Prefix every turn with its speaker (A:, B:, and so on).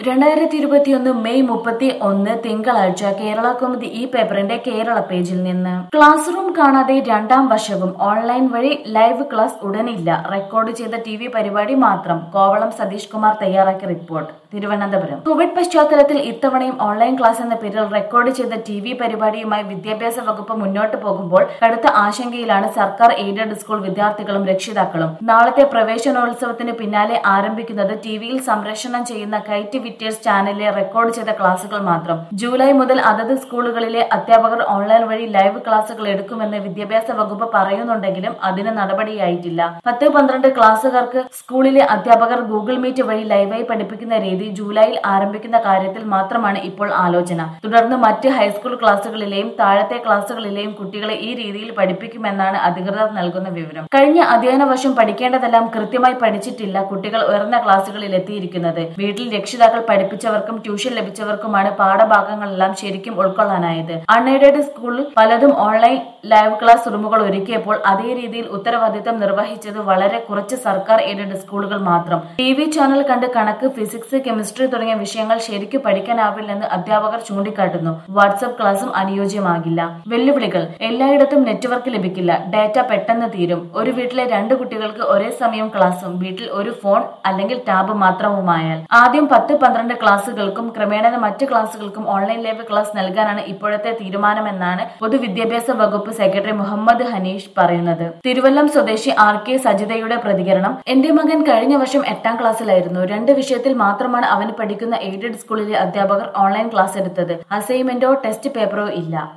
A: രണ്ടായിരത്തി ഇരുപത്തിയൊന്ന് മെയ് മുപ്പത്തി ഒന്ന് തിങ്കളാഴ്ച കേരള കൗമുദി ഈ പേപ്പറിന്റെ കേരള പേജിൽ നിന്ന് ക്ലാസ് റൂം കാണാതെ രണ്ടാം വർഷവും ഓൺലൈൻ വഴി ലൈവ് ക്ലാസ് ഉടനില്ല റെക്കോർഡ് ചെയ്ത ടി വി പരിപാടി മാത്രം കോവളം സതീഷ് കുമാർ തയ്യാറാക്കിയ റിപ്പോർട്ട് തിരുവനന്തപുരം കോവിഡ് പശ്ചാത്തലത്തിൽ ഇത്തവണയും ഓൺലൈൻ ക്ലാസ് എന്ന പേരിൽ റെക്കോർഡ് ചെയ്ത ടി വി പരിപാടിയുമായി വിദ്യാഭ്യാസ വകുപ്പ് മുന്നോട്ട് പോകുമ്പോൾ കടുത്ത ആശങ്കയിലാണ് സർക്കാർ എയ്ഡഡ് സ്കൂൾ വിദ്യാർത്ഥികളും രക്ഷിതാക്കളും നാളത്തെ പ്രവേശനോത്സവത്തിന് പിന്നാലെ ആരംഭിക്കുന്നത് ടിവിയിൽ സംപ്രേഷണം ചെയ്യുന്ന കൈറ്റ് വിറ്റേഴ്സ് ചാനലിലെ റെക്കോർഡ് ചെയ്ത ക്ലാസുകൾ മാത്രം ജൂലൈ മുതൽ അതത് സ്കൂളുകളിലെ അധ്യാപകർ ഓൺലൈൻ വഴി ലൈവ് ക്ലാസുകൾ എടുക്കുമെന്ന് വിദ്യാഭ്യാസ വകുപ്പ് പറയുന്നുണ്ടെങ്കിലും അതിന് നടപടിയായിട്ടില്ല പത്ത് പന്ത്രണ്ട് ക്ലാസ്സുകാർക്ക് സ്കൂളിലെ അധ്യാപകർ ഗൂഗിൾ മീറ്റ് വഴി ലൈവായി പഠിപ്പിക്കുന്ന രീതി ജൂലൈയിൽ ആരംഭിക്കുന്ന കാര്യത്തിൽ മാത്രമാണ് ഇപ്പോൾ ആലോചന തുടർന്ന് മറ്റ് ഹൈസ്കൂൾ ക്ലാസ്സുകളിലെയും താഴത്തെ ക്ലാസ്സുകളിലെയും കുട്ടികളെ ഈ രീതിയിൽ പഠിപ്പിക്കുമെന്നാണ് അധികൃതർ നൽകുന്ന വിവരം കഴിഞ്ഞ അധ്യയന വർഷം പഠിക്കേണ്ടതെല്ലാം കൃത്യമായി പഠിച്ചിട്ടില്ല കുട്ടികൾ ഉയർന്ന ക്ലാസ്സുകളിൽ എത്തിയിരിക്കുന്നത് വീട്ടിൽ രക്ഷിതാക്കൾ പഠിപ്പിച്ചവർക്കും ട്യൂഷൻ ലഭിച്ചവർക്കുമാണ് പാഠഭാഗങ്ങളെല്ലാം ശരിക്കും ഉൾക്കൊള്ളാനായത് അൺഎയ്ഡഡ് സ്കൂളിൽ പലതും ഓൺലൈൻ ലൈവ് ക്ലാസ് റൂമുകൾ ഒരുക്കിയപ്പോൾ അതേ രീതിയിൽ ഉത്തരവാദിത്തം നിർവഹിച്ചത് വളരെ കുറച്ച് സർക്കാർ എയ്ഡഡ് സ്കൂളുകൾ മാത്രം ടി വി ചാനൽ കണ്ട് കണക്ക് ഫിസിക്സ് കെമിസ്ട്രി തുടങ്ങിയ വിഷയങ്ങൾ ശരിക്കു പഠിക്കാനാവില്ലെന്ന് അധ്യാപകർ ചൂണ്ടിക്കാട്ടുന്നു വാട്സ്ആപ്പ് ക്ലാസും അനുയോജ്യമാകില്ല വെല്ലുവിളികൾ എല്ലായിടത്തും നെറ്റ്വർക്ക് ലഭിക്കില്ല ഡാറ്റ പെട്ടെന്ന് തീരും ഒരു വീട്ടിലെ രണ്ട് കുട്ടികൾക്ക് ഒരേ സമയം ക്ലാസും വീട്ടിൽ ഒരു ഫോൺ അല്ലെങ്കിൽ ടാബ് മാത്രവുമായാൽ ആദ്യം പത്ത് പന്ത്രണ്ട് ക്ലാസുകൾക്കും ക്രമേണ മറ്റ് ക്ലാസുകൾക്കും ഓൺലൈൻ ലൈവ് ക്ലാസ് നൽകാനാണ് ഇപ്പോഴത്തെ തീരുമാനമെന്നാണ് പൊതുവിദ്യാഭ്യാസ വകുപ്പ് സെക്രട്ടറി മുഹമ്മദ് ഹനീഷ് പറയുന്നത് തിരുവല്ലം സ്വദേശി ആർ കെ സജിതയുടെ പ്രതികരണം എന്റെ മകൻ കഴിഞ്ഞ വർഷം എട്ടാം ക്ലാസ്സിലായിരുന്നു രണ്ട് വിഷയത്തിൽ മാത്രമാണ് അവന് പഠിക്കുന്ന എയ്ഡഡ് സ്കൂളിലെ അധ്യാപകർ ഓൺലൈൻ ക്ലാസ് എടുത്തത് അസൈൻമെന്റോ ടെസ്റ്റ് പേപ്പറോ ഇല്ല